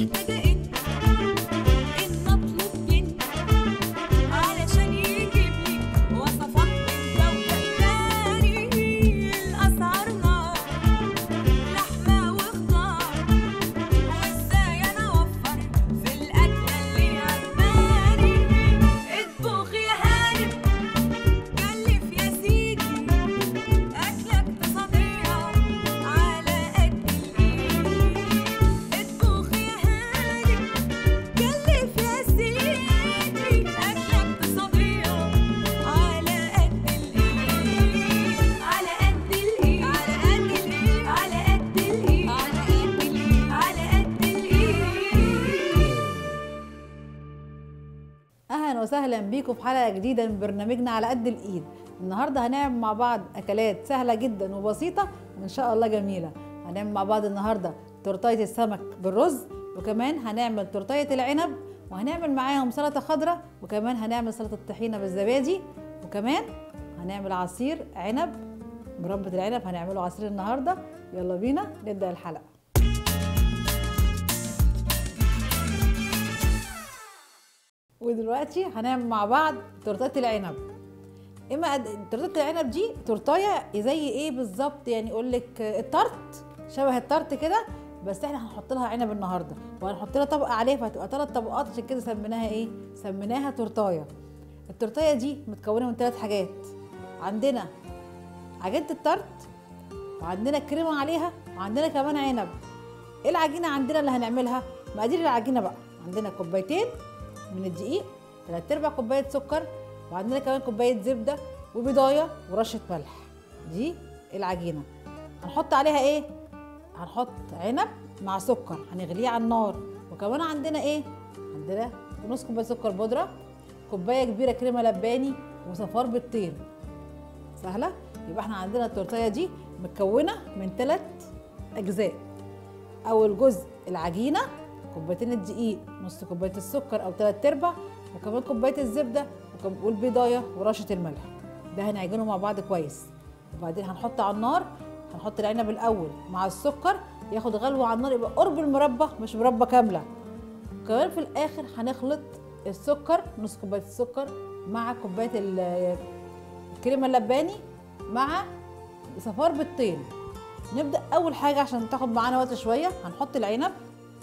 بدأت إن أطلب منه علشان يجيب لي وصفات من ذوق تاني الأسعار نار لحمة وخضار وإزاي أنا أوفر في الأكلة اللي عجباني اطبخ يا هانم كلف يا سيدي أكلة اقتصادية على قد الإيد اطبخ يا هانم كلف يا سيدي أكلة اقتصادية على قد الإيد على قد الإيد على قد الإيد على قد الإيد على قد الإيد على قد الإيد اهلا وسهلا بيكم في حلقه جديده من برنامجنا على قد الايد النهارده هنعمل مع بعض اكلات سهله جدا وبسيطه وان شاء الله جميله هنعمل مع بعض النهارده تورتايه السمك بالرز وكمان هنعمل تورتايه العنب وهنعمل معاهم سلطه خضراء وكمان هنعمل سلطه الطحينه بالزبادي وكمان هنعمل عصير عنب مربى العنب هنعمله عصير النهارده يلا بينا نبدا الحلقه ودلوقتي هنعمل مع بعض تورتات العنب اما قد- تورتات العنب دي تورتايه زي ايه بالظبط يعني يقول لك التارت شبه التارت كده بس احنا هنحط لها عنب النهارده وهنحط لها طبقه عليه فهتبقى ثلاث طبقات عشان كده سميناها ايه سميناها تورتايه التورتايه دي متكونه من ثلاث حاجات عندنا عجينه التارت وعندنا كريمه عليها وعندنا كمان عنب ايه العجينه عندنا اللي هنعملها مقادير العجينه بقى عندنا كوبايتين من الدقيق تلات ارباع كوبايه سكر وعندنا كمان كوبايه زبده وبيضايه ورشه ملح دي العجينه هنحط عليها ايه هنحط عنب مع سكر هنغليه على النار وكمان عندنا ايه عندنا نص كوبايه سكر بودره كوبايه كبيره كريمه لباني وصفار بالطين سهله يبقى احنا عندنا التورتيه دي متكونه من ثلاث اجزاء اول جزء العجينه كوبايتين الدقيق نص كوبايه السكر او ثلاث ارباع وكمان كوبايه الزبده وكم- والبيضايه ورشه الملح ده هنعجنه مع بعض كويس وبعدين هنحط على النار هنحط العنب الاول مع السكر ياخد غلوه على النار يبقى قرب المربى مش مربى كامله كمان في الاخر هنخلط السكر نص كوبايه السكر مع كوبايه ال- الكريمه اللباني مع صفار بالطين نبدا اول حاجه عشان تاخد معانا وقت شويه هنحط العنب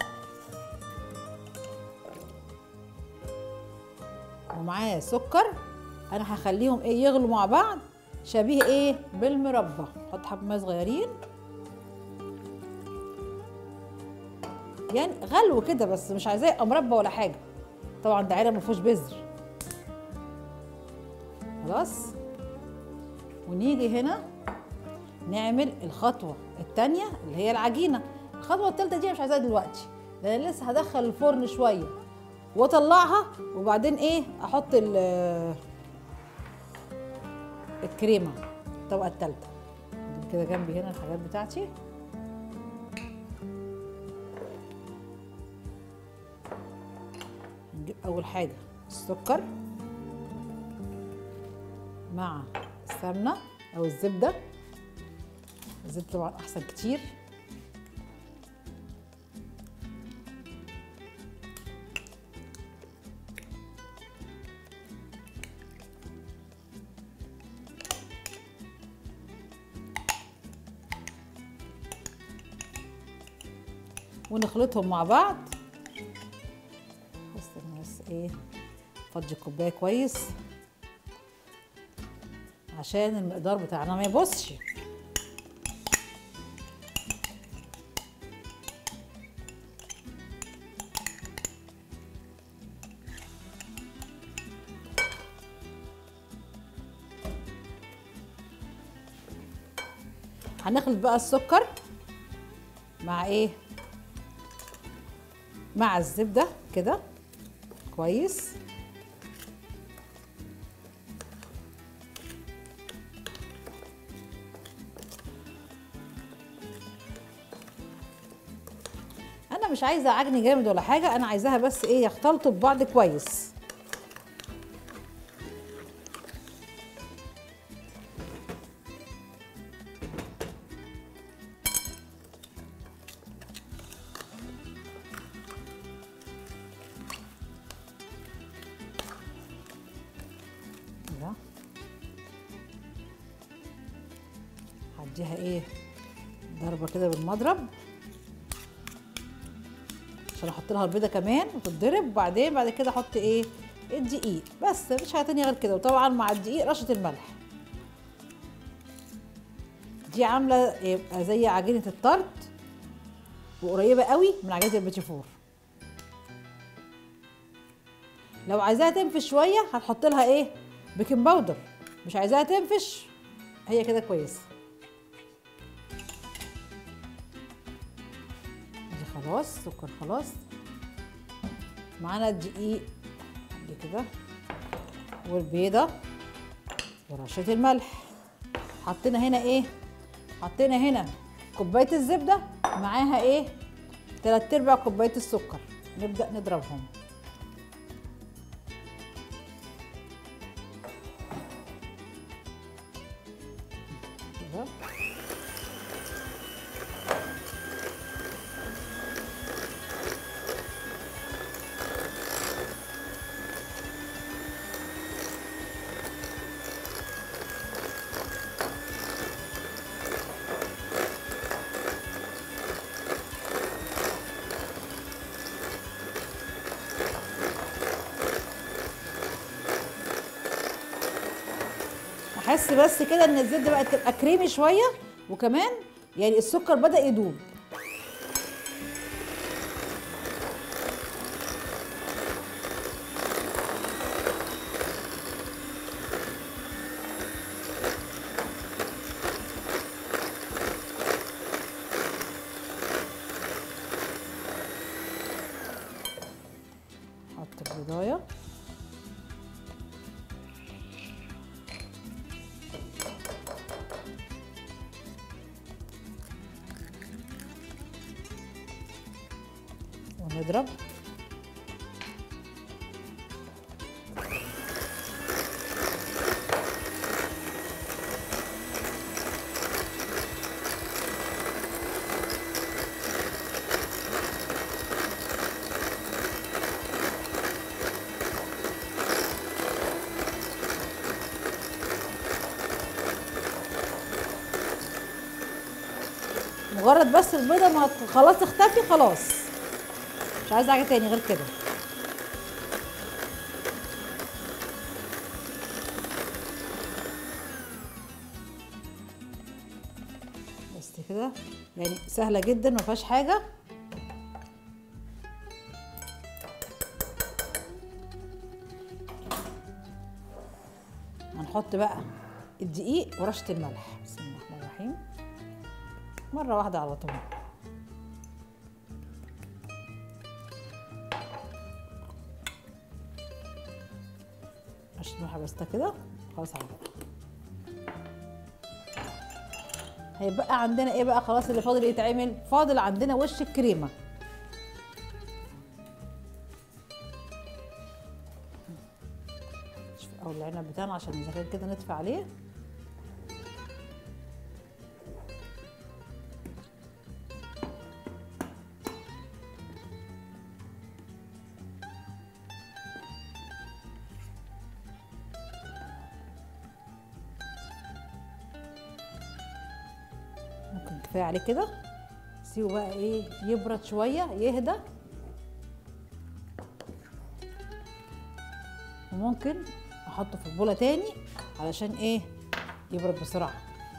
ومعاه سكر انا هخليهم ايه يغلوا مع بعض شبيه ايه بالمربى حط حبه ميه صغيرين يعني غلو كده بس مش عايزاه يبقى مربى ولا حاجه طبعا ده عنب ما فيهوش بذر خلاص ونيجي هنا نعمل الخطوه الثانيه اللي هي العجينه الخطوه الثالثه دي مش عايزاها دلوقتي ده انا لسه هدخل الفرن شويه واطلعها وبعدين ايه احط ال- الكريمه الطبقه الثالثه كده جنبي هنا الحاجات بتاعتي هنجيب اول حاجه السكر مع السمنه او الزبده الزبده طبعا احسن كتير ونخلطهم مع بعض بس بس ايه فضي الكوبايه كويس عشان المقدار بتاعنا ما يبصش هنخلط بقى السكر مع ايه مع الزبده كده كويس انا مش عايزه عجن جامد ولا حاجه انا عايزاها بس ايه يختلطوا ببعض كويس اديها ايه ضربه كده بالمضرب عشان احط لها البيضه كمان وتتضرب وبعدين بعد كده احط ايه الدقيق بس مفيش حاجه تانية غير كده وطبعا مع الدقيق رشه الملح دي عامله يبقى زي عجينه الطرد وقريبه قوي من عجينه البيتي فور لو عايزاها تنفش شويه هتحط لها ايه بيكنج باودر مش عايزاها تنفش هي كده كويسه دي خلاص سكر خلاص معانا الدقيق دي كده والبيضه ورشه الملح حطينا هنا ايه حطينا هنا كوبايه الزبده معاها ايه تلات ارباع كوبايه السكر نبدا نضربهم كده احس بس كده ان الزبده بقت تبقى كريمي شويه وكمان يعني السكر بدا يدوب حط البضايه ونضرب مجرد بس البيضه ما هت- خلاص تختفي خلاص مش عايزه حاجه تاني غير كده بس كده يعني سهله جدا ما فيهاش حاجه هنحط بقى الدقيق ورشه الملح بسم الله الرحمن الرحيم مره واحده على طول رشه ملح بس كده خلاص على كده هيبقى عندنا ايه بقى خلاص اللي فاضل يتعمل فاضل عندنا وش الكريمه نشوف اول العنب بتاعنا عشان اذا كان كده ندفع عليه ممكن كفايه عليه كده سيبه بقى ايه يبرد شويه يهدى وممكن احطه في بوله تاني علشان ايه يبرد بسرعه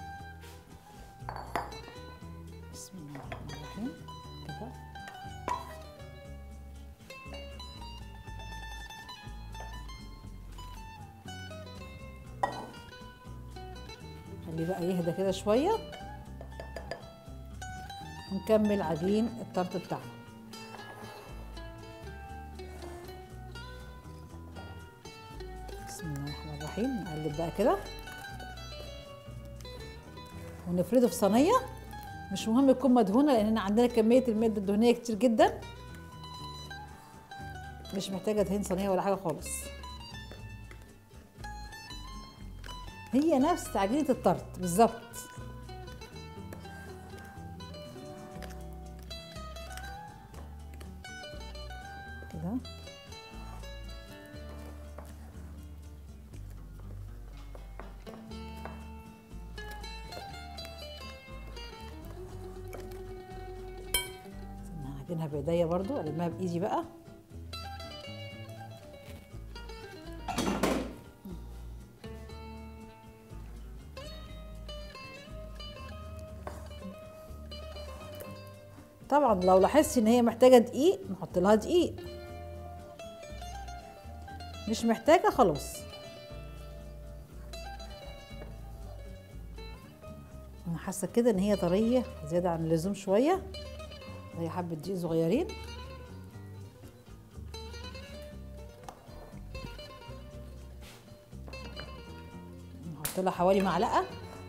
بسم الله الرحمن الرحيم كده خليه بقى يهدى كده شويه ونكمل عجين الطرط بتاعنا بسم الله الرحمن الرحيم نقلب بقى كده ونفرده في صينيه مش مهم تكون مدهونه لان عندنا كميه الماده الدهنيه كتير جدا مش محتاجه دهن صينيه ولا حاجه خالص هي نفس عجينه الطرط بالظبط كده اعجنها بايديا برضو المها بايدي بقى طبعا لو لاحظتي ان هي محتاجه دقيق نحط لها دقيق مش محتاجه خلاص انا حاسه كده ان هي طريه زياده عن اللزوم شويه زي حبه دقيق صغيرين نحط لها حوالي معلقه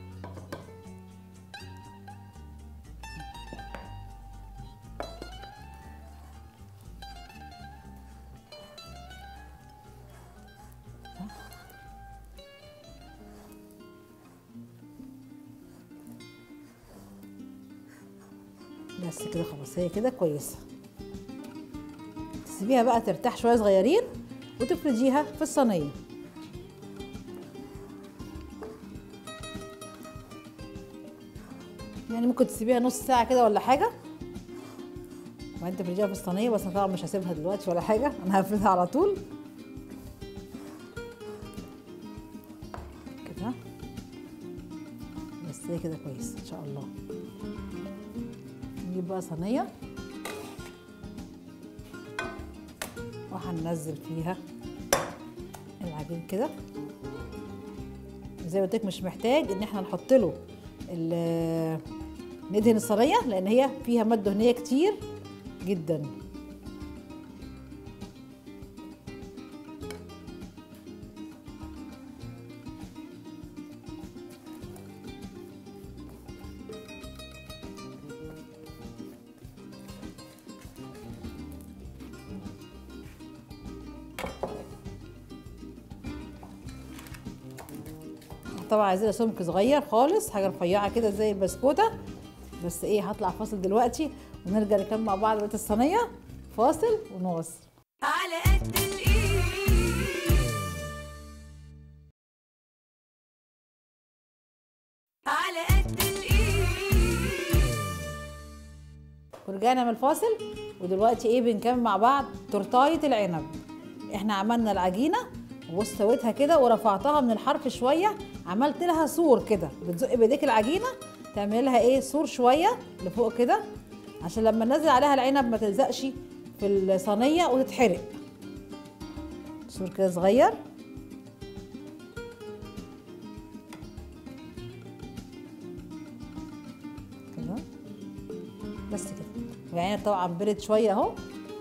بس كده خلاص هي كده كويسه تسيبيها بقى ترتاح شويه صغيرين وتفرديها في الصينيه يعني ممكن تسيبيها نص ساعه كده ولا حاجه وبعدين تفرديها في الصينيه بس انا طبعا مش هسيبها دلوقتي ولا حاجه انا هفردها على طول كده بس هي كده كويس ان شاء الله نجيب بقى صينية وهننزل فيها العجين كده زي ما قلت لك مش محتاج ان احنا نحط له ال- ندهن الصينية لان هي فيها مادة دهنية كتير جدا طبعا عايزينها سمك صغير خالص حاجه رفيعه كده زي البسكوته بس ايه هطلع فاصل دلوقتي ونرجع نكمل مع بعض بقيه الصينيه فاصل ونواصل على قد الايد على قد الايد ورجعنا من الفاصل ودلوقتي ايه بنكمل مع بعض تورتايه العنب احنا عملنا العجينه وسويتها كده ورفعتها من الحرف شويه عملت لها سور كده بتزق بايديك العجينه تعمل لها ايه سور شويه لفوق كده عشان لما ننزل عليها العنب ما تلزقش في الصينيه وتتحرق سور كده صغير كده بس كده العنب طبعا برد شويه اهو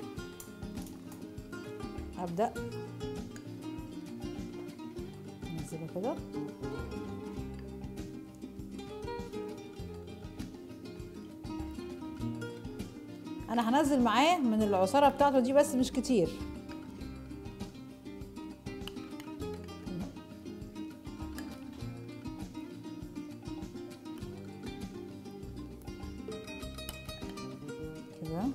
ابدا انزله كده انا هنزل معاه من العصاره بتاعته دي بس مش كتير كده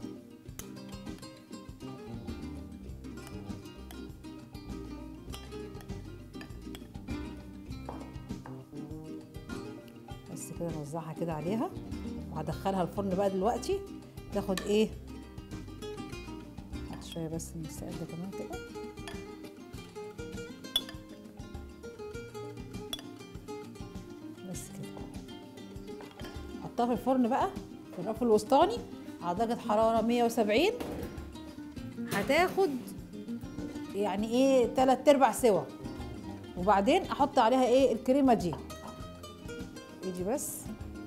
بس كده نوزعها كده عليها وهدخلها الفرن بقى دلوقتي تاخد ايه هات شويه بس من السائل ده كمان كده بس كده حطها في الفرن بقى في الرف الوسطاني على درجه حراره 170 هتاخد يعني ايه تلات ارباع سوا وبعدين احط عليها ايه الكريمه دي ايدي بس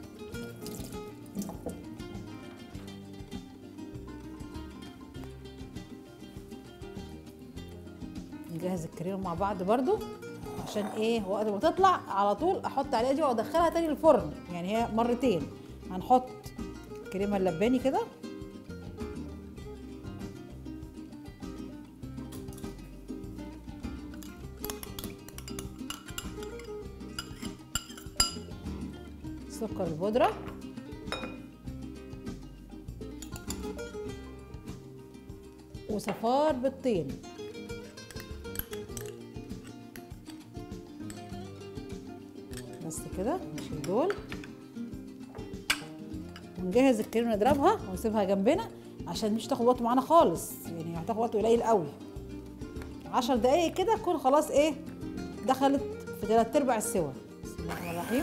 نجهز الكريمه مع بعض برضو عشان ايه وقت ما تطلع على طول احط عليها دي وادخلها تاني الفرن يعني هي مرتين هنحط الكريمه اللباني كده سكر البودرة وصفار بالطين بس كده نشيل دول ونجهز الكريمه نضربها ونسيبها جنبنا عشان مش تاخد وقت معانا خالص يعني هتاخد وقت قليل قوي عشر دقايق كده تكون خلاص ايه دخلت في تلات ارباع السوا بسم الله الرحمن الرحيم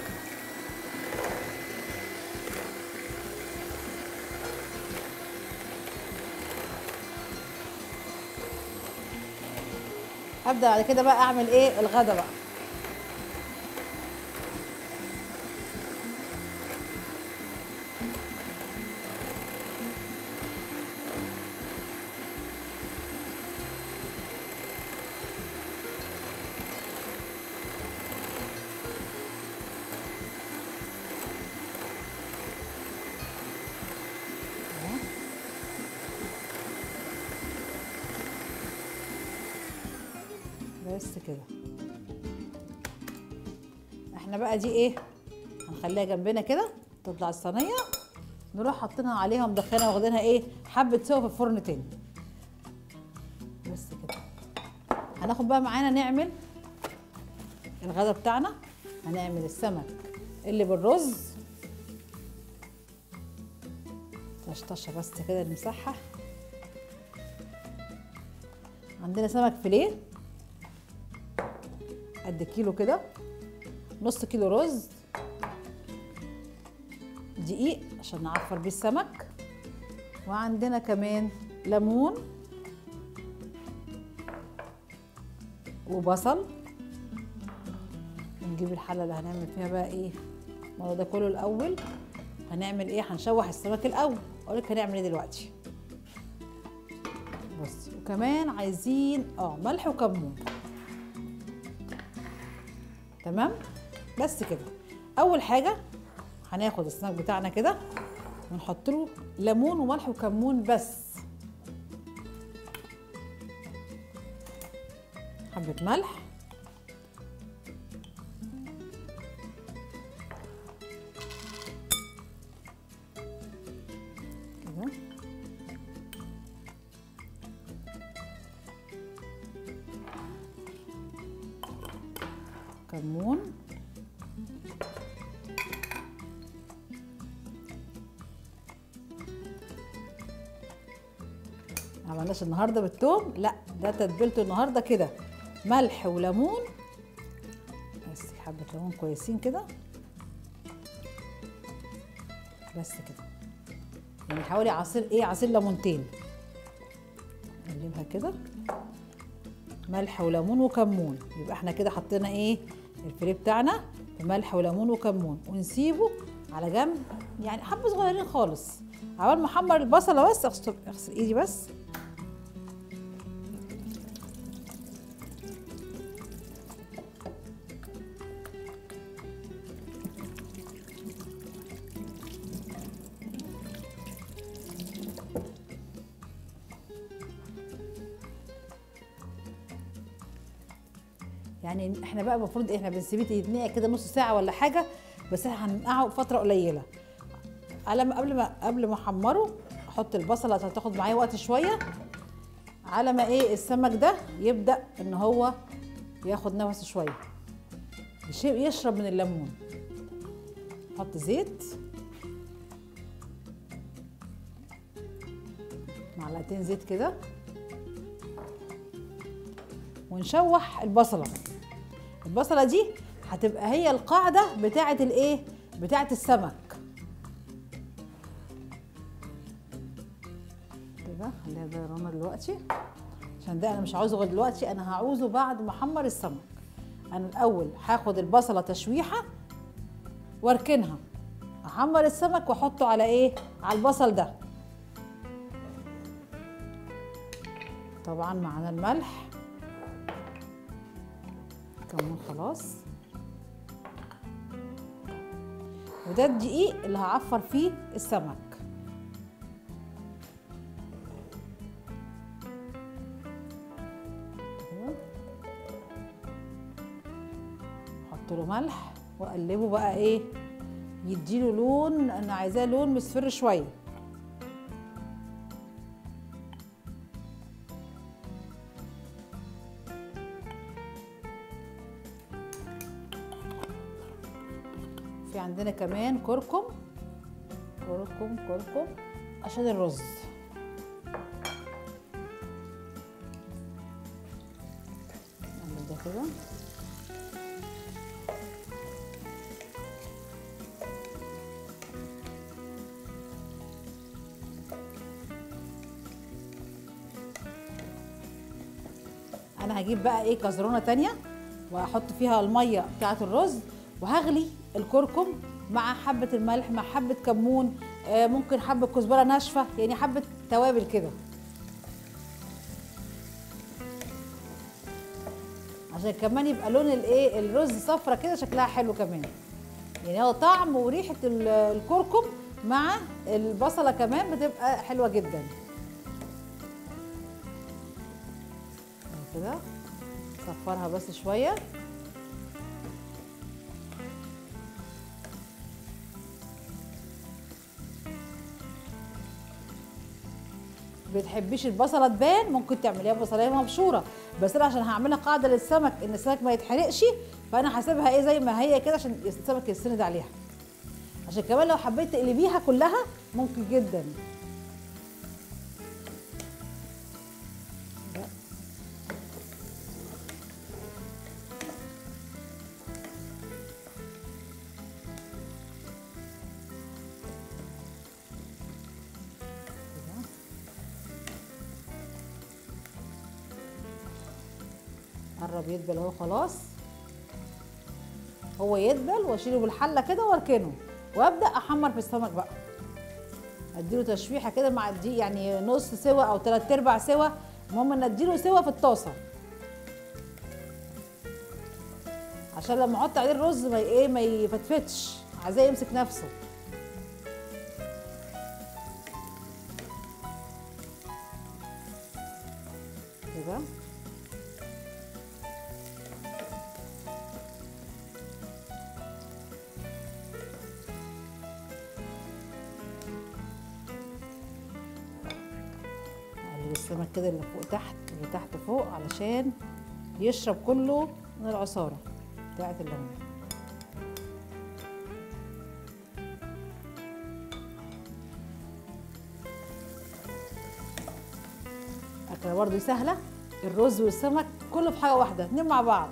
هبدا بعد كده بقى اعمل ايه الغدا بقى أهو. بس كده احنا بقى دي ايه هنخليها جنبنا كده تطلع الصينيه نروح حاطينها عليها مدخنها واخدينها ايه حبه سوا في الفرن تاني بس كده هناخد بقى معانا نعمل الغدا بتاعنا هنعمل السمك اللي بالرز طشطشه بس كده نمسحها عندنا سمك فيليه قد كيلو كده نص كيلو رز دقيق عشان نعفر بيه السمك وعندنا كمان ليمون وبصل نجيب الحله اللي هنعمل فيها بقى ايه الموضوع ده كله الاول هنعمل ايه هنشوح السمك الاول اقول لك هنعمل ايه دلوقتي بصي وكمان عايزين اه ملح وكمون تمام بس كده اول حاجه هناخد السمك بتاعنا كده ونحط له ليمون وملح وكمون بس حبه ملح كده كمون ما عملناش النهارده بالثوم لا ده تتبيلته النهارده كده ملح وليمون بس حبه ليمون كويسين كده بس كده يعني حوالي عصير ايه عصير ليمونتين نقلبها كده ملح وليمون وكمون يبقى احنا كده حطينا ايه الفيليه بتاعنا بملح وليمون وكمون ونسيبه على جنب يعني حبه صغيرين خالص عبال ما احمر البصله بس اغسل اغسل ايدي بس يعني احنا بقى المفروض احنا بنسيبيه يتنقع كده نص ساعه ولا حاجه بس احنا هننقعه فتره قليله على ما قبل ما قبل ما احمره احط البصله عشان تاخد معايا وقت شويه على ما ايه السمك ده يبدا ان هو ياخد نفسه شويه يش- يشرب من الليمون احط زيت معلقتين زيت كده ونشوح البصله البصله دي هتبقى هي القاعده بتاعه الايه بتاعه السمك كده خليها ده رنا دلوقتي عشان ده انا مش عاوزه غير دلوقتي انا هعوزه بعد ما احمر السمك انا الاول هاخد البصله تشويحه واركنها احمر السمك واحطه على ايه على البصل ده طبعا معانا الملح كمون خلاص وده الدقيق اللي هعفر فيه السمك كده. احط له ملح واقلبه بقى ايه يديله لون انا عايزاه لون مصفر شويه في عندنا كمان كركم كركم كركم عشان الرز كده انا هجيب بقى ايه كزرونه تانية واحط فيها الميه بتاعه الرز وهغلي الكركم مع حبه الملح مع حبه كمون آه، ممكن حبه كزبره ناشفه يعني حبه توابل كده عشان كمان يبقى لون الايه الرز صفرة كده شكلها حلو كمان يعني هو طعم وريحه ال- الكركم مع البصله كمان بتبقى حلوه جدا كده صفرها بس شويه بتحبيش البصله تبان ممكن تعمليها بصلايه مبشوره بس انا عشان هعملها قاعده للسمك ان السمك ما يتحرقش فانا هسيبها ايه زي ما هي كده عشان السمك يستند عليها عشان كمان لو حبيت تقلبيها كلها ممكن جدا كده. قرب يدبل اهو خلاص هو يدبل واشيله بالحله كده واركنه وابدا احمر في السمك بقى اديله تشويحه كده مع الدقيق يعني نص سوا او تلات ارباع سوا المهم ان اديله سوا في الطاسه عشان لما احط عليه الرز ما ي- ايه ما يفتفتش عايزاه يمسك نفسه كده اقلب السمك كده اللي فوق تحت اللي تحت فوق علشان يشرب كله من العصارة بتاعت الليمون أكلة برضه سهلة الرز والسمك كله في حاجة واحدة اتنين مع بعض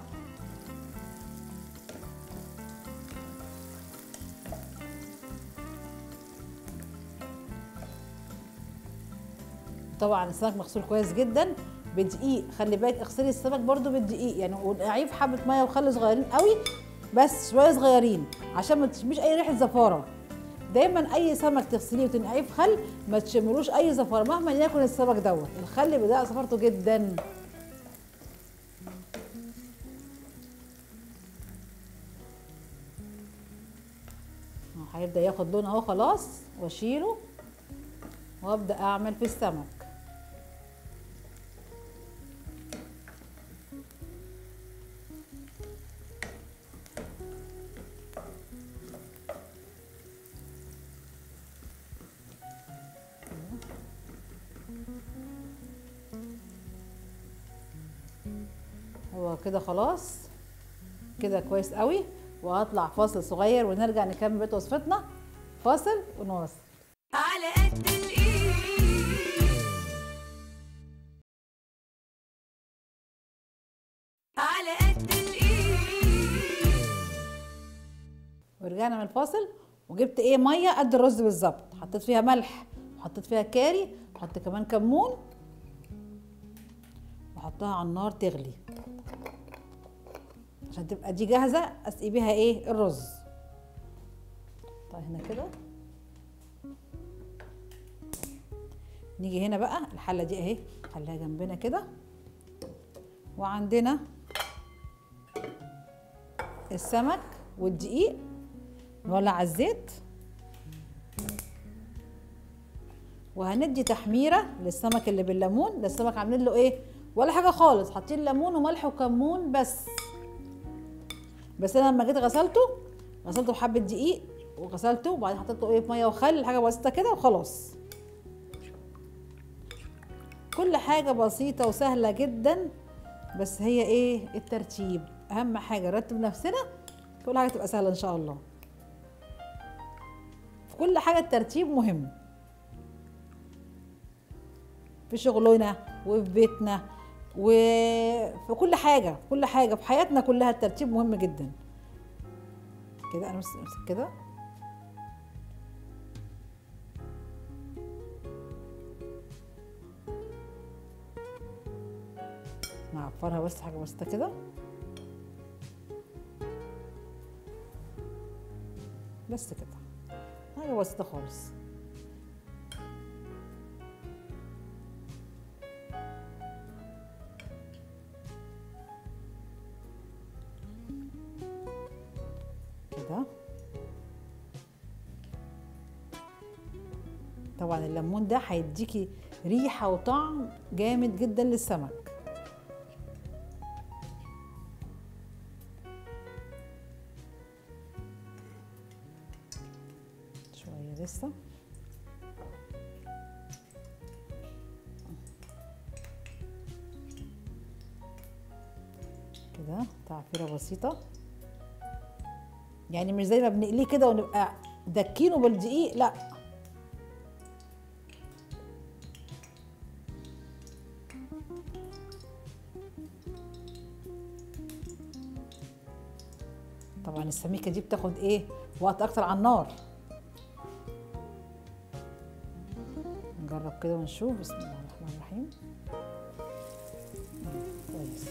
طبعا السمك مغسول كويس جدا بدقيق خلي بالك اغسلي السمك برضو بالدقيق يعني ونقعيه في حبه ميه وخل صغيرين قوي بس شويه صغيرين عشان ما تشميش اي ريحه زفاره دايما اي سمك تغسليه وتنقعيه في خل ما تشملوش اي زفاره مهما يكن السمك دوت الخل بيضيع زفارته جدا أهو هيبدا ياخد لون اهو خلاص واشيله وابدا اعمل في السمك هو كده خلاص كده كويس قوي وهطلع فاصل صغير ونرجع نكمل بقيه وصفتنا فاصل ونواصل على قد الايد على قد الايد ورجعنا من الفاصل وجبت ايه ميه قد الرز بالظبط حطيت فيها ملح وحطيت فيها كاري وحطيت كمان كمون وحطها على النار تغلي عشان تبقى دي جاهزه اسقي بيها ايه الرز طيب هنا كده نيجي هنا بقى الحله دي اهي خليها جنبنا كده وعندنا السمك والدقيق نولع على الزيت وهندي تحميره للسمك اللي بالليمون ده السمك عاملين له ايه ولا حاجه خالص حاطين ليمون وملح وكمون بس بس انا لما جيت غسلته غسلته بحبه دقيق وغسلته وبعدين حطيت له ايه ميه وخل حاجه بسيطه كده وخلاص كل حاجه بسيطه وسهله جدا بس هي ايه الترتيب اهم حاجه نرتب نفسنا كل حاجه تبقى سهله ان شاء الله في كل حاجه الترتيب مهم في شغلنا وفي بيتنا وفي كل حاجه في كل حاجه في حياتنا كلها الترتيب مهم جدا كده انا بس امسك كده نعفرها بس حاجه بسيطه كده بس كده حاجه بسيطه خالص كده طبعا الليمون ده هيديكي ريحه وطعم جامد جدا للسمك شويه لسه كده تعفيره بسيطه يعني مش زي ما بنقليه كده ونبقى دكينه بالدقيق لا طبعا السميكه دي بتاخد ايه وقت اكتر على النار نجرب كده ونشوف بسم الله الرحمن الرحيم مم، كويس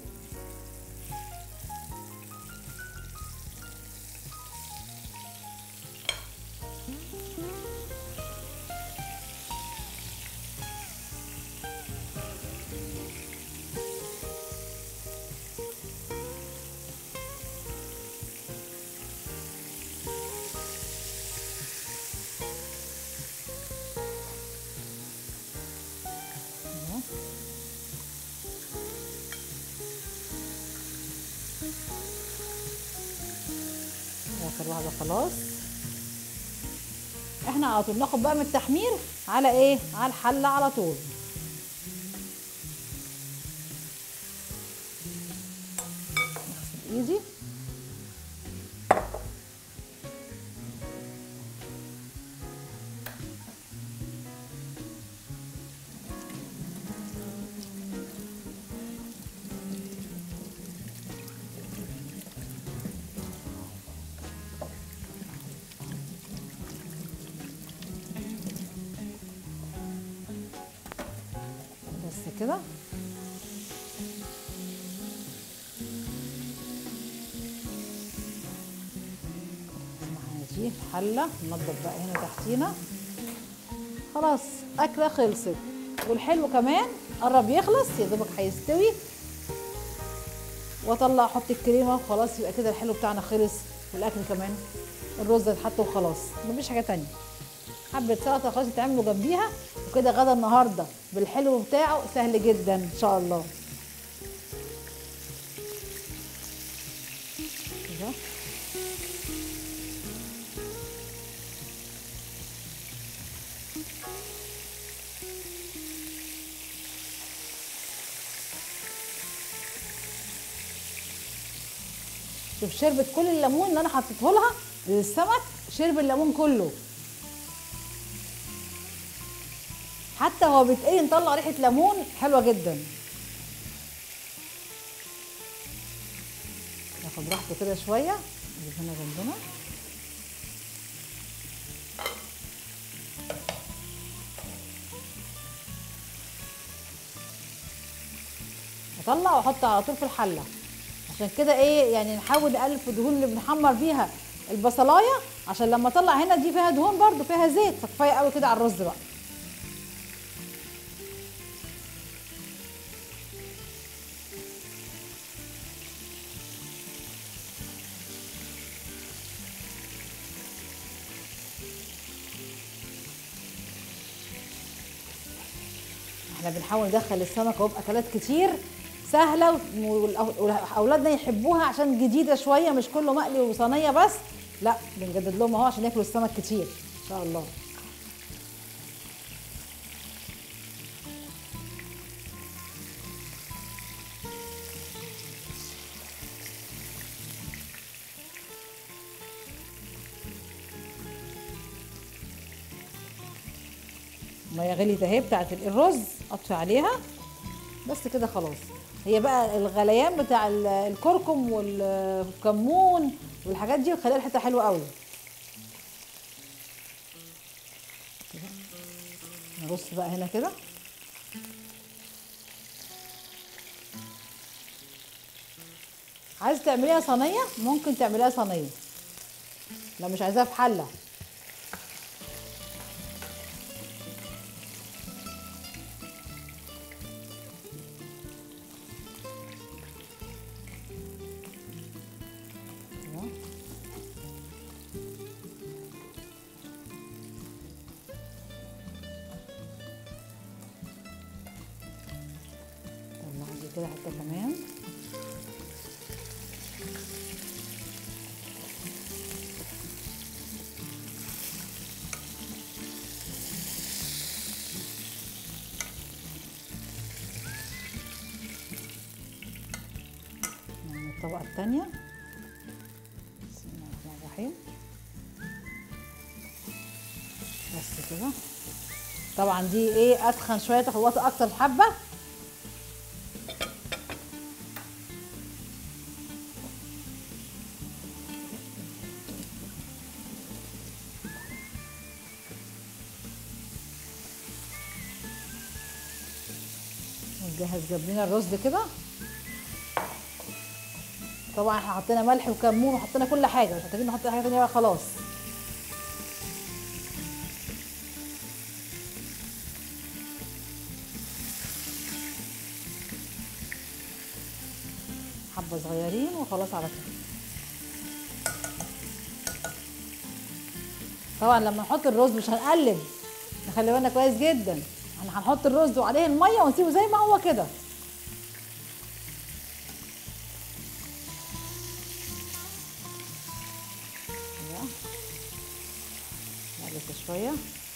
أيوة. اخر واحده خلاص احنا على طول ناخد بقى من التحمير على ايه على الحله على طول نغسل ايدي بس كده معانا دي حله ننضف بقى هنا تحتينا خلاص اكله خلصت والحلو كمان قرب يخلص يا دوبك هيستوي واطلع احط الكريمه وخلاص يبقى كده الحلو بتاعنا خلص والاكل كمان الرز اتحط وخلاص مفيش حاجه تانية حبه سلطه خلاص يتعملوا جنبيها وكده غدا النهارده بالحلو بتاعه سهل جدا ان شاء الله كده شوف شربت كل الليمون اللي انا حطيته لها للسمك شرب الليمون كله حتى هو بيتقلي نطلع ريحه ليمون حلوه جدا ناخد راحته كده شويه نجيب هنا جنبنا اطلع واحط على طول في الحله عشان كده ايه يعني نحاول نقلل في الدهون اللي بنحمر بيها البصلايه عشان لما اطلع هنا دي فيها دهون برده فيها زيت فكفايه قوي كده على الرز بقى احنا بنحاول ندخل السمك اهو باكلات كتير سهله والأو- واولادنا يحبوها عشان جديده شويه مش كله مقلي وصينيه بس لا بنجدد لهم اهو عشان ياكلوا السمك كتير ان شاء الله ميه غليت اهي بتاعت الرز اطفي عليها بس كده خلاص هي بقى الغليان بتاع ال- الكركم والكمون والحاجات دي بتخليها الحته حلوه قوي كده. نرص بقى هنا كده عايز تعمليها صينيه ممكن تعمليها صينيه لو مش عايزاها في حله كده. طلع دي كده حته كمان نعمل الطبقة التانية بسم الله الرحمن الرحيم بس كده طبعا دي ايه اتخن شويه تاخد وقت اكتر حبه ونجهز جاب لنا الرز كده طبعا احنا حطينا ملح وكمون وحطينا كل حاجه مش محتاجين نحط أي حاجه تانية بقى خلاص حبه صغيرين وخلاص على كده طبعا لما نحط الرز مش هنقلب نخلي بالنا كويس جدا احنا هنحط الرز وعليه الميه ونسيبه زي ما هو كده كده. نقلب شويه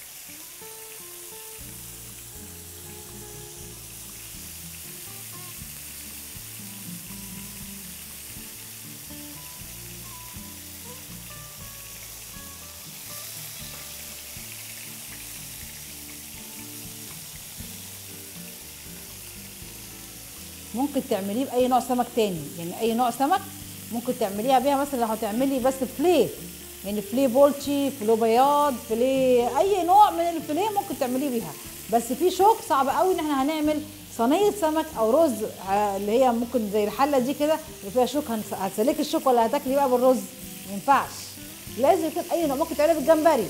ممكن تعمليه باي نوع سمك تاني يعني اي نوع سمك ممكن تعمليها بيها مثلا لو هتعملي بس فليه يعني فليه بولتشي فليه بياض فليه اي نوع من الفليه ممكن تعمليه بيها بس في شوك صعب قوي ان احنا هنعمل صينيه سمك او رز آه، اللي هي ممكن زي الحله دي كده اللي فيها شوك هنس- هتسلكي الشوك ولا هتاكلي بقى بالرز ما ينفعش لازم يكون اي نوع ممكن تعملي بالجمبري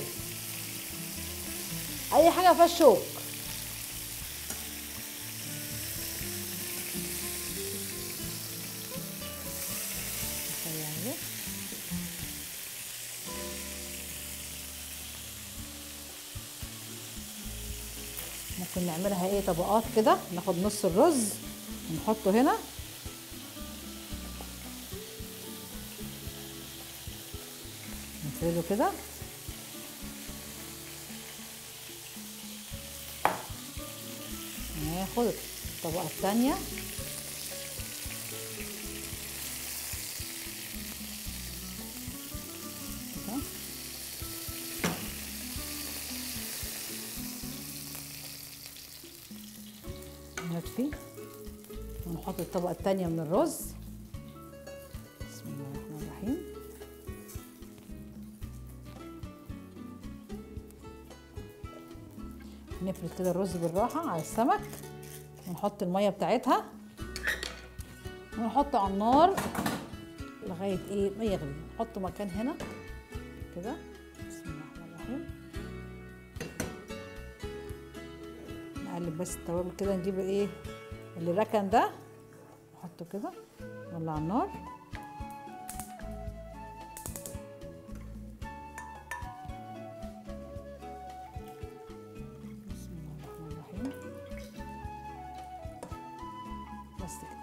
اي حاجه فيها شوك يعني ممكن نعملها ايه طبقات كده ناخد نص الرز ونحطه هنا نفرده كده ناخد الطبقة التانية كده نطفي ونحط الطبقة التانية من الرز بسم الله الرحمن الرحيم نفرد كده الرز بالراحة على السمك ونحط المية بتاعتها ونحطه على النار لغاية ايه ما يغلي نحطه مكان هنا كده بسم الله الرحمن الرحيم نقلب بس التوابل كده نجيب ايه اللي ركن ده نحطه كده نولع النار بسم الله الرحمن الرحيم بس كده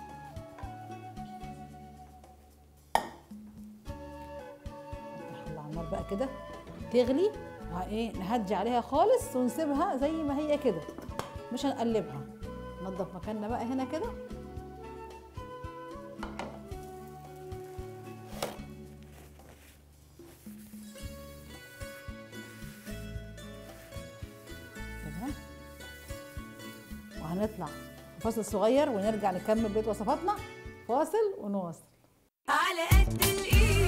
نحط على النار بقى كده تغلي وايه نهدي عليها خالص ونسيبها زي ما هي كده مش هنقلبها ننضف مكاننا بقى هنا كده كده وهنطلع فاصل صغير ونرجع نكمل بقيه وصفاتنا فاصل ونواصل على قد الايد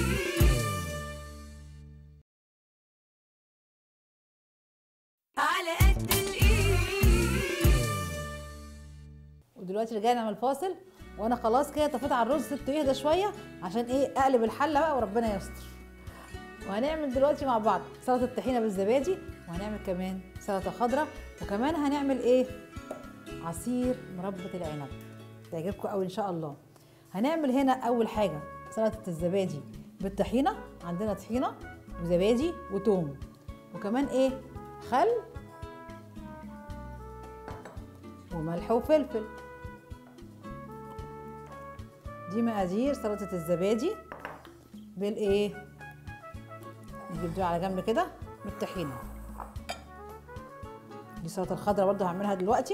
على قد الايد ودلوقتي رجعنا من الفاصل وانا خلاص كده طفيت على الرز سبته يهدى شويه عشان ايه اقلب الحله بقى وربنا يستر وهنعمل دلوقتي مع بعض سلطه الطحينه بالزبادي وهنعمل كمان سلطه خضراء وكمان هنعمل ايه عصير مربى العنب تعجبكم قوي ان شاء الله هنعمل هنا اول حاجه سلطه الزبادي بالطحينه عندنا طحينه وزبادي وتوم وكمان ايه خل وملح وفلفل دي مقادير سلطه الزبادي بالايه نجيب دول على جنب كده بالطحينه دي السلطه الخضراء برضه هعملها دلوقتي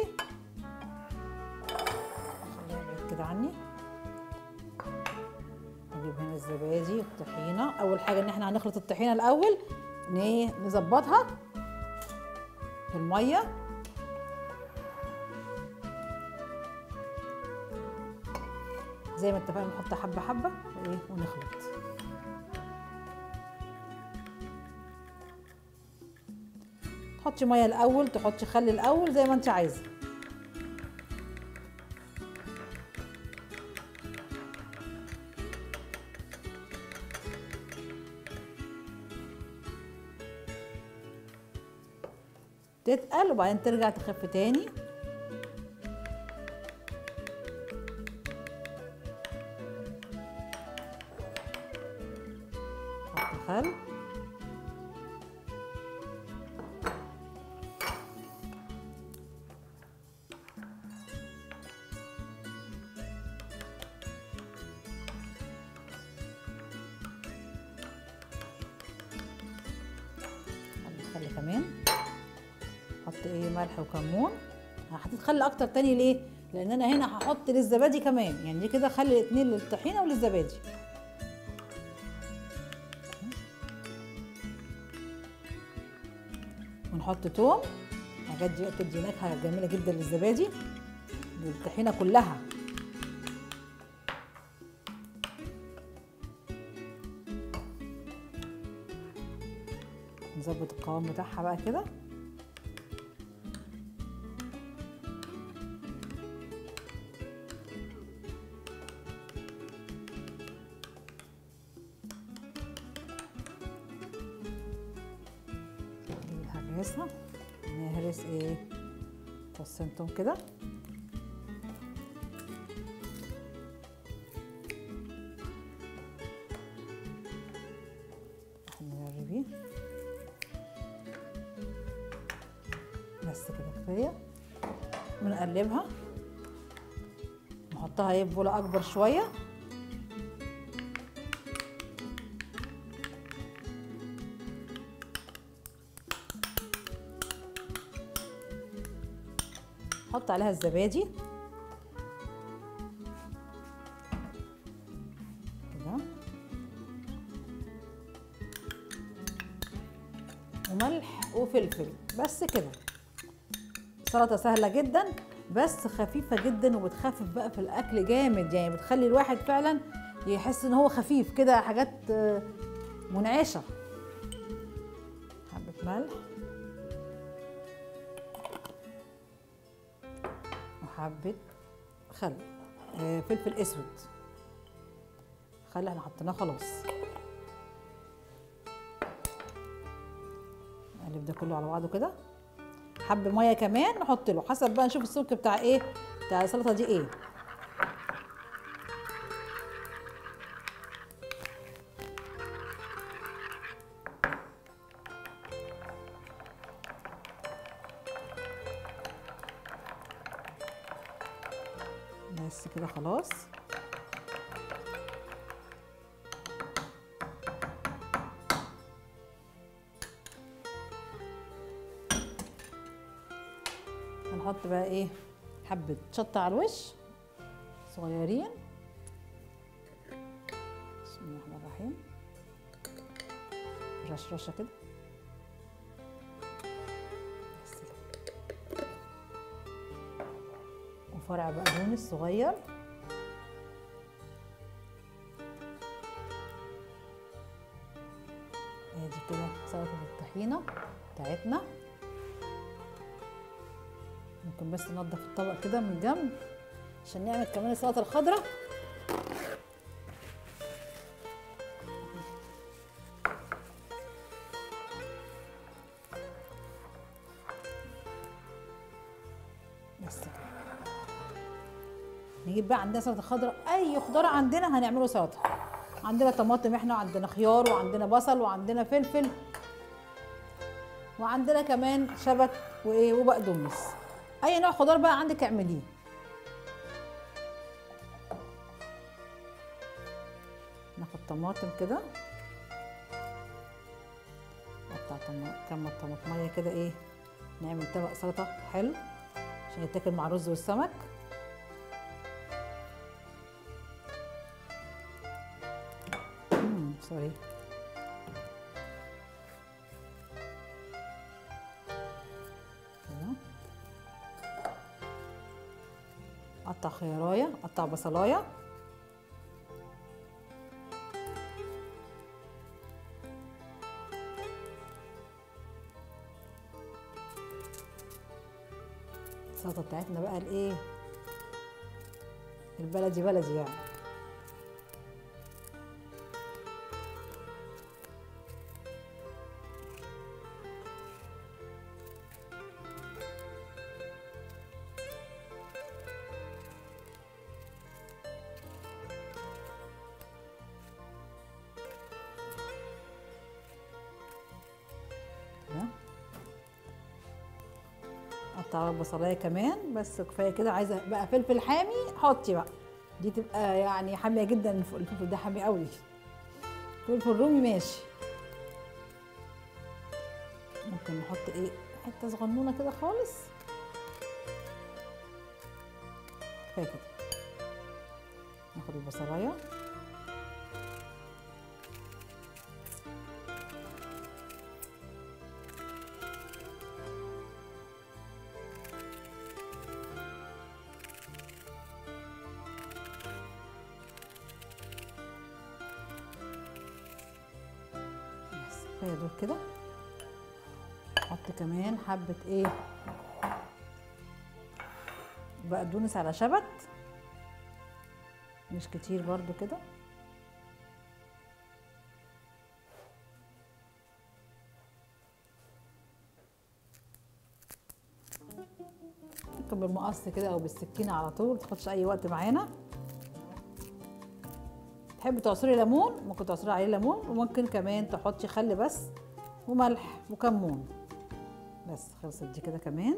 خليها بعيد كده عني نجيب هنا الزبادي والطحينه اول حاجه ان احنا هنخلط الطحينه الاول ن- نظبطها في الميه زي ما اتفقنا نحط حبه حبه وايه ونخلط تحطي ميه الاول تحطي خل الاول زي ما انت عايزه تتقل وبعدين ترجع تخف تاني حط خل خلي كمان حط ايه ملح وكمون حطيت خل اكتر تاني ليه لان انا هنا هحط للزبادي كمان يعني دي كده خلي اتنين للطحينه وللزبادي ونحط توم الحاجات دي بتدي نكهه جميله جدا للزبادي للطحينه كلها نظبط القوام بتاعها بقى كده نجيب الهراسة نهرس ايه فصين توم كده نجربيه بس كده كفايه ونقلبها نحطها ايه في بوله اكبر شويه نحط عليها الزبادي كده وملح وفلفل بس كده سلطة سهلة جدا بس خفيفة جدا وبتخفف بقى في الأكل جامد يعني بتخلي الواحد فعلا يحس إن هو خفيف كده حاجات آه، منعشة حبة ملح وحبة خل آه، فلفل أسود خل احنا حطيناه خلاص نقلب ده كله على بعضه كده حب ميه كمان نحط له حسب بقى نشوف السمك بتاع ايه بتاع السلطه دي ايه بس كده خلاص هنحط بقى ايه حبة شطة على الوش صغيرين بسم الله الرحمن الرحيم رشرشة كده بس كده وفرع بقدونس صغير ادي كده سلطه الطحينه بتاعتنا ممكن بس ننضف الطبق كده من الجنب عشان نعمل كمان السلطه الخضراء بس كده نجيب بقى عندنا سلطه خضراء اي خضار عندنا هنعمله سلطه عندنا طماطم احنا وعندنا خيار وعندنا بصل وعندنا فلفل وعندنا كمان شبت وايه وبقدونس اي نوع خضار بقى عندك اعمليه ناخد طماطم كده نقطع طما- كم طماطمية كده ايه نعمل طبق سلطة حلو عشان يتاكل مع الرز والسمك مم، سوري كده. قطع خيارايه قطع بصلايه السلطه بتاعتنا بقى الايه البلدي بلدي يعني كده. قطع بصلايه كمان بس كفايه كده عايزه بقى فلفل حامي حطي بقى دي تبقى يعني حاميه جدا الف- الفلفل ده حامي قوي فلفل رومي ماشي ممكن نحط ايه حته صغنونه كده خالص كفايه كده ناخد البصلايه بس كفايه دول كده نحط كمان حبه ايه بقدونس على شبت مش كتير برضو كده ممكن بالمقص كده او بالسكينه على طول تاخدش اي وقت معانا تحبي تعصري ليمون ممكن تعصري عليه ليمون وممكن كمان تحطي خل بس وملح وكمون بس خلصت دي كده كمان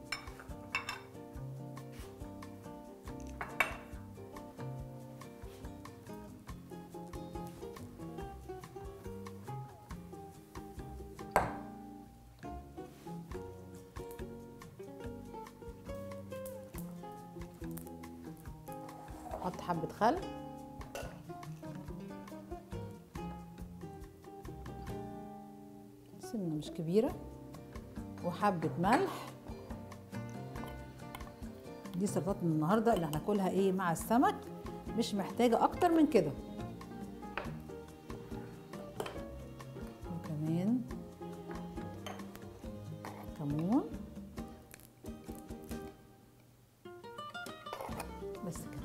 احط حبه خل سنه مش كبيره وحبه ملح دي سلطات من النهارده اللي هناكلها ايه مع السمك مش محتاجه اكتر من كده وكمان كمون بس كده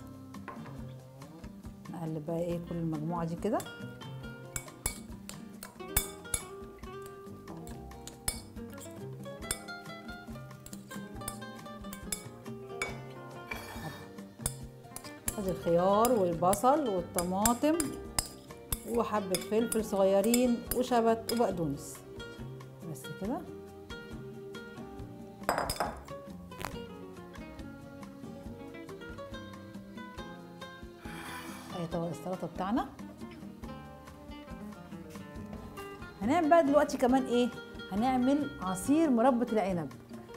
نقلب بقى ايه كل المجموعه دي كده ادي الخيار والبصل والطماطم وحبة فلفل صغيرين وشبت وبقدونس بس كده ادي طبق السلطة بتاعنا هنعمل بقى دلوقتي كمان ايه هنعمل عصير مربى العنب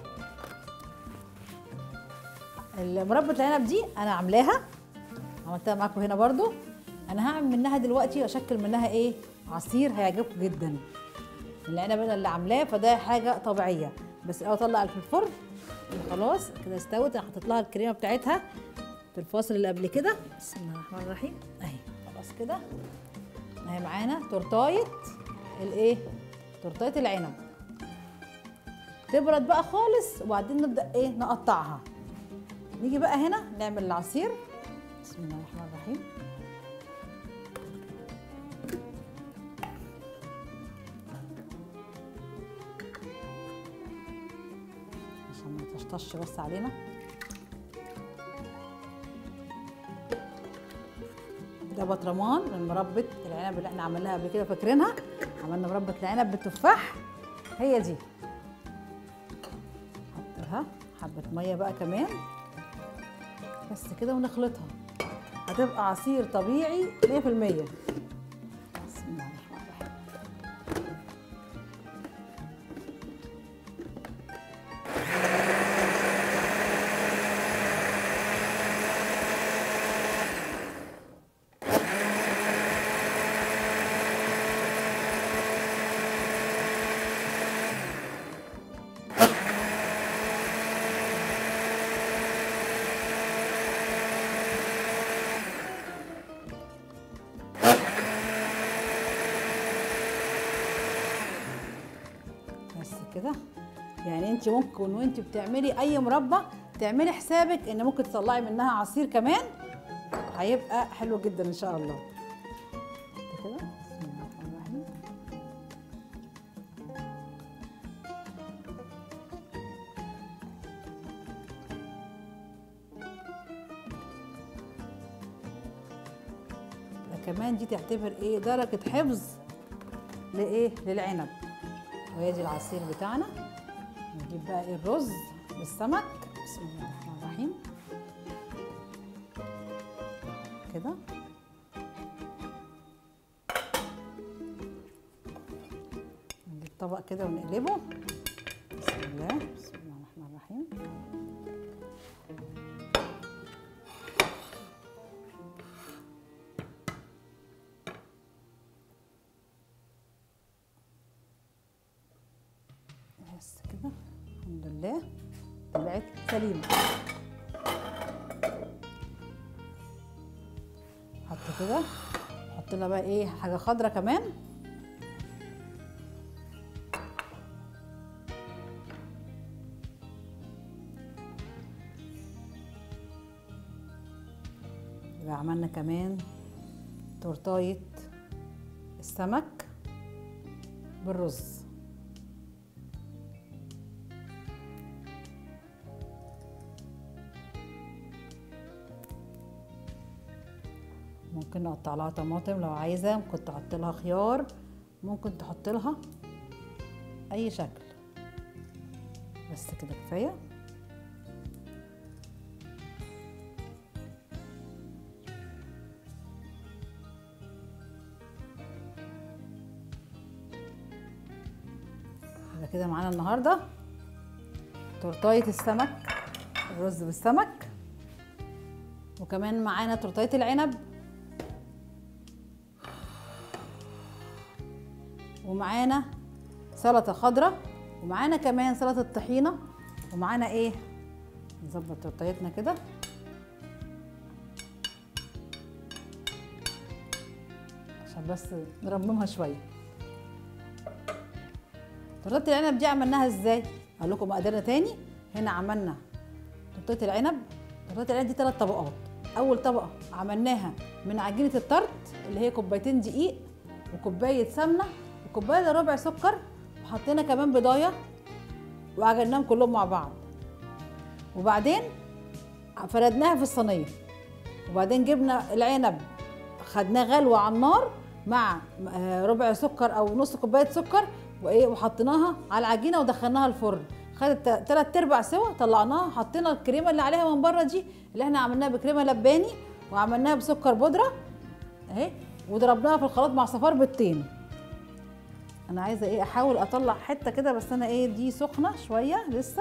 مربى العنب دي انا عاملاها عملتها معاكم هنا برضو انا هعمل منها دلوقتي واشكل منها ايه عصير هيعجبكم جدا العنب انا اللي عاملاه فده حاجه طبيعيه بس الاول اطلع في الفرن خلاص كده استوت انا حطيت لها الكريمه بتاعتها في الفاصل اللي قبل كده بسم الله الرحمن الرحيم اهي خلاص كده اهي معانا تورتايه الايه تورتايه العنب تبرد بقى خالص وبعدين نبدا ايه نقطعها نيجي بقى هنا نعمل العصير بسم الله الرحمن الرحيم عشان ما يطشطش بس علينا ده بطرمان من مربى العنب اللي احنا عملناها قبل كده فاكرينها عملنا مربى العنب بالتفاح هي دي حطها حبه ميه بقى كمان بس كده ونخلطها هتبقى عصير طبيعي 100% بسم الله الرحمن الرحيم بس كده يعني انت ممكن وانت بتعملي اي مربى تعملي حسابك ان ممكن تطلعي منها عصير كمان هيبقى حلو جدا ان شاء الله كده بسم الله الرحمن الرحيم ده كمان دي تعتبر ايه درجة حفظ لايه للعنب وهي دي العصير بتاعنا نجيب بقى ايه الرز بالسمك بسم الله الرحمن الرحيم كده نجيب طبق كده ونقلبه بسم الله بسم الله الرحمن الرحيم بس كده الحمد لله طلعت سليمة حط كده حط لها بقى ايه حاجة خضرة كمان يبقى عملنا كمان تورتاية السمك بالرز ممكن نقطع لها طماطم لو عايزه ممكن تحط لها خيار ممكن تحط لها اي شكل بس كده كفايه يبقى كده معانا النهارده تورتايه السمك الرز بالسمك وكمان معانا تورتايه العنب ومعانا سلطه خضراء ومعانا كمان سلطه طحينه ومعانا ايه نظبط تورتيتنا كده عشان بس نرممها شويه تورته العنب دي عملناها ازاي اقول لكم مقاديرنا تاني هنا عملنا تورته العنب تورته العنب دي ثلاث طبقات اول طبقه عملناها من عجينه الطرد اللي هي كوبايتين دقيق وكوبايه سمنه وكوبايه الا ربع سكر وحطينا كمان بضايه وعجناهم كلهم مع بعض وبعدين فردناها في الصينيه وبعدين جبنا العنب خدناه غلوه على النار مع آه، ربع سكر او نص كوبايه سكر وايه وحطيناها على العجينه ودخلناها الفرن خدت ثلاث ارباع سوا طلعناها حطينا الكريمه اللي عليها من بره دي اللي احنا عملناها بكريمه لباني وعملناها بسكر بودره اهي وضربناها في الخلاط مع صفار بيضتين انا عايزه ايه احاول اطلع حته كده بس انا ايه دي سخنه شويه لسه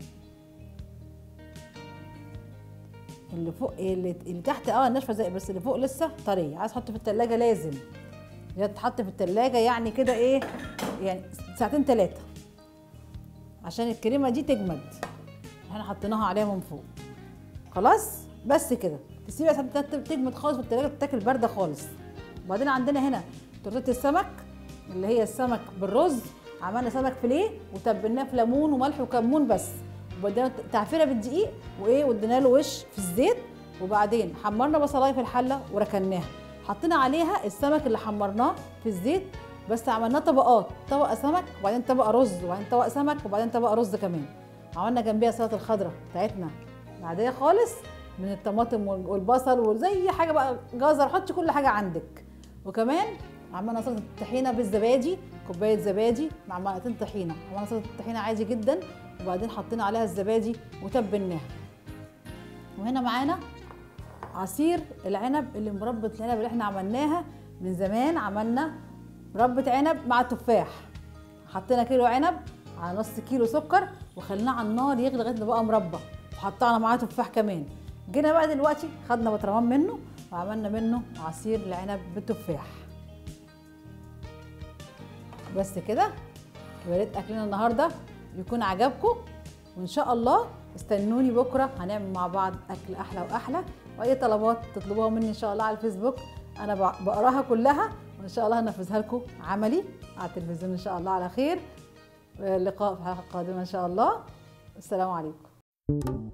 اللي فوق اللي, اللي تحت اه ناشفه زي بس اللي فوق لسه طريه عايز احط في التلاجة لازم هي تتحط في التلاجة يعني كده ايه يعني ساعتين ثلاثه عشان الكريمه دي تجمد احنا حطيناها عليها من فوق خلاص بس كده تسيبها عشان تت- تجمد خالص في التلاجة تتاكل بارده خالص وبعدين عندنا هنا تورتيه السمك اللي هي السمك بالرز عملنا سمك فيليه وتبلناه في ليمون وملح وكمون بس وبدينا تعفيره بالدقيق وايه وادينا له وش في الزيت وبعدين حمرنا بصلايه في الحله وركناها حطينا عليها السمك اللي حمرناه في الزيت بس عملناه طبقات طبقه سمك وبعدين طبقه رز وبعدين طبقه سمك وبعدين طبقه رز كمان عملنا جنبيها سلطه الخضراء بتاعتنا العاديه خالص من الطماطم وال- والبصل وزي حاجه بقى جزر حطي كل حاجه عندك وكمان عملنا سلطه الطحينه بالزبادي كوبايه زبادي مع معلقتين طحينه عملنا سلطه الطحينه عادي جدا وبعدين حطينا عليها الزبادي وتبلناها وهنا معانا عصير العنب اللي مربى العنب اللي احنا عملناها من زمان عملنا مربى عنب مع تفاح حطينا كيلو عنب على نص كيلو سكر وخليناه على النار يغلي لغايه ما بقى مربى وحطينا معاه تفاح كمان جينا بقى دلوقتي خدنا بطرمان منه وعملنا منه عصير العنب بالتفاح بس كده يا ريت اكلنا النهارده يكون عجبكم وان شاء الله استنوني بكره هنعمل مع بعض اكل احلى واحلى واي طلبات تطلبوها مني ان شاء الله على الفيسبوك انا بق- بقراها كلها وان شاء الله هنفذها لكم عملي على التلفزيون ان شاء الله على خير لقاء في حلقه قادمه ان شاء الله السلام عليكم